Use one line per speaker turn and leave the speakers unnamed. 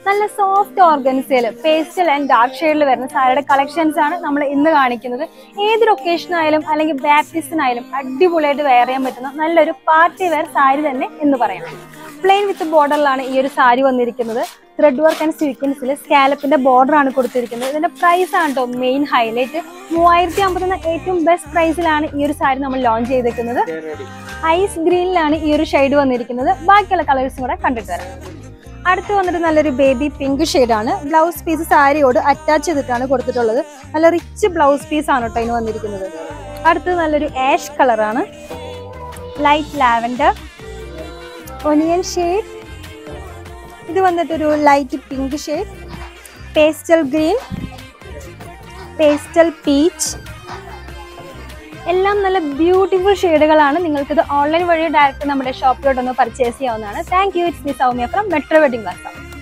നല്ല സോഫ്റ്റ് ഓർഗൻസയിൽ pastel and dark ഷെയ്ഡിൽ വരുന്ന സാരിയുടെ കളക്ഷൻസ് ആണ് നമ്മൾ ഇന്ന് കാണിക്കുന്നത് ഏതൊരു ഒക്കേഷനായാലും അല്ലെങ്കിൽ ബാപ്റ്റിസ്റ്റിനായാലും അടിപൊളിയായിട്ട് വെയർ ചെയ്യാൻ പറ്റുന്ന നല്ലൊരു പാർട്ടി വെയർ സാരി തന്നെ എന്ന് പറയാം പ്ലെയിൻ വിത്ത് ബോർഡറിലാണ് ഈ ഒരു സാരി വന്നിരിക്കുന്നത് ത്രെഡ് വർക്ക് ആൻഡ് സീക്വൻസിൽ സ്കാലപ്പിന്റെ ബോർഡർ ആണ് കൊടുത്തിരിക്കുന്നത് ഇതിന്റെ പ്രൈസ് ആണ് കേട്ടോ മെയിൻ ഹൈലൈറ്റ് മൂവായിരത്തി അമ്പത് എന്ന ഏറ്റവും ബെസ്റ്റ് പ്രൈസിലാണ് ഈ ഒരു സാരി നമ്മൾ ലോഞ്ച് ചെയ്തിരിക്കുന്നത് ഐസ് ഗ്രീനിലാണ് ഈ ഒരു ഷെയ്ഡ് വന്നിരിക്കുന്നത് ബാക്കിയുള്ള കളേഴ്സും കൂടെ കണ്ടിട്ട് വരാം അടുത്ത് വന്നിട്ട് നല്ലൊരു ബേബി പിങ്ക് ആണ് ബ്ലൗസ് പീസ് സാരിയോട് അറ്റാച്ച് ചെയ്തിട്ടാണ് കൊടുത്തിട്ടുള്ളത് നല്ല റിച്ച് ബ്ലൗസ് പീസ് ആണ് കേട്ടോ ഇതിന് വന്നിരിക്കുന്നത് അടുത്തത് നല്ലൊരു ആഷ് കളറാണ് ലൈറ്റ് ലാവൻഡർ ഒനിയൻ ഷെയ്ഡ് ഇത് വന്നിട്ടൊരു light pink shade pastel green pastel peach എല്ലാം നല്ല ബ്യൂട്ടിഫുൾ ഷെയ്ഡുകളാണ് നിങ്ങൾക്കിത് ഓൺലൈൻ വഴി ഡയറക്റ്റ് നമ്മുടെ ഷോപ്പിലോട്ടൊന്ന് പർച്ചേസ് ചെയ്യാവുന്നതാണ് thank you it's me Soumya from metro wedding വാസം